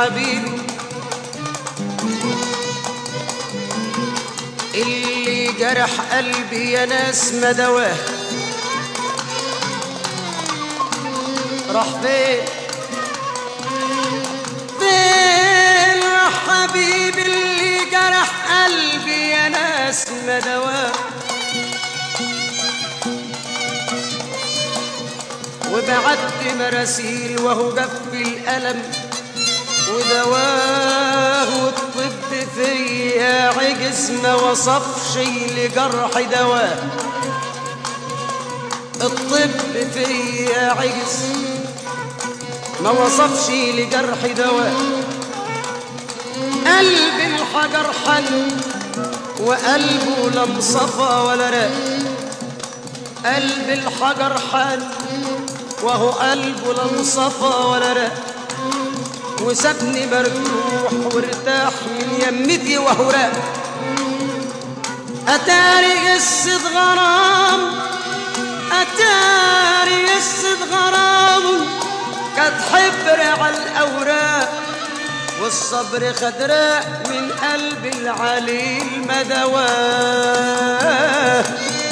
حبيبي اللي جرح قلبي يا ناس ما دواه راح فين فين يا حبيبي اللي جرح قلبي يا ناس ما دواه وبعت مراسيل وهو جف الألم ودواه والطب فيا عجز ما وصفش لجرح دواه الطب فيا عجز ما وصفش لجرح دواء قلب الحجر حل وقلبه لم صفى ولا راق قلب الحجر حل وهو قلبه لم صفى ولا راق وسابني مرتوح وارتاح من يمتي وهو راق أتاري قصة غرام أتاري قصة غرام كانت حبر على الأوراق والصبر خدراء من قلب العليل ما دواه